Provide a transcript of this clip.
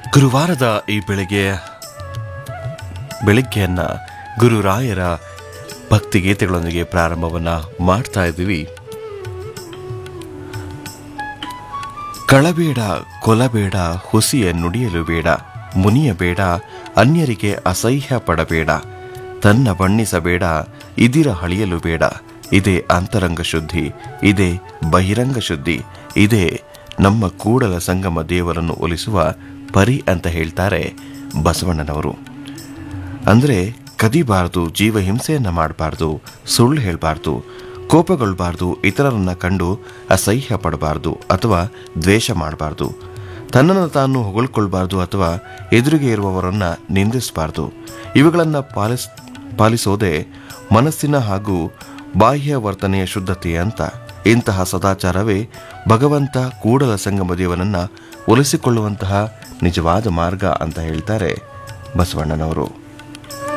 ಗುರುವಾರದ ಈ ಬೆಳಿಗ್ಗೆ ಬೆಳಿಗ್ಗೆಯನ್ನ ಗುರುರಾಯರ ಭಕ್ತಿಗೀತೆಗಳೊಂದಿಗೆ ಪ್ರಾರಂಭವನ್ನ ಮಾಡ್ತಾ ಇದ್ದೀವಿ ಕಳಬೇಡ ಕೊಲಬೇಡ ಹುಸಿಯ ನುಡಿಯಲು ಬೇಡ ಮುನಿಯಬೇಡ ಅನ್ಯರಿಗೆ ಅಸಹ್ಯ ಪಡಬೇಡ ತನ್ನ ಬಣ್ಣಿಸಬೇಡ ಇದಿರ ಹಳಿಯಲು ಬೇಡ ಇದೇ ಅಂತರಂಗ ಶುದ್ಧಿ ಇದೇ ಬಹಿರಂಗ ಶುದ್ಧಿ ಇದೇ ನಮ್ಮ ಕೂಡಲ ಸಂಗಮ ದೇವರನ್ನು ಒಲಿಸುವ ಪರಿ ಅಂತ ಹೇಳ್ತಾರೆ ಬಸವಣ್ಣನವರು ಅಂದರೆ ಕದಿಬಾರ್ದು ಜೀವಹಿಂಸೆಯನ್ನ ಮಾಡಬಾರ್ದು ಸುಳ್ಳು ಹೇಳಬಾರ್ದು ಕೋಪಗೊಳ್ಬಾರ್ದು ಇತರರನ್ನ ಕಂಡು ಅಸಹ್ಯ ಪಡಬಾರ್ದು ಅಥವಾ ದ್ವೇಷ ಮಾಡಬಾರ್ದು ತನ್ನನ್ನು ತಾನು ಹೊಗಳ್ಕೊಳ್ಬಾರ್ದು ಅಥವಾ ಎದುರಿಗೆ ಇರುವವರನ್ನ ನಿಂದಿಸಬಾರ್ದು ಇವುಗಳನ್ನು ಪಾಲಿಸ್ ಪಾಲಿಸೋದೇ ಮನಸ್ಸಿನ ಹಾಗೂ ಬಾಹ್ಯ ವರ್ತನೆಯ ಶುದ್ಧತೆ ಅಂತ ಇಂತಹ ಸದಾಚಾರವೇ ಭಗವಂತ ಕೂಡಲ ಸಂಗಮ ದೇವನನ್ನ ಒಲಿಸಿಕೊಳ್ಳುವಂತಹ ನಿಜವಾದ ಮಾರ್ಗ ಅಂತ ಹೇಳ್ತಾರೆ ಬಸವಣ್ಣನವರು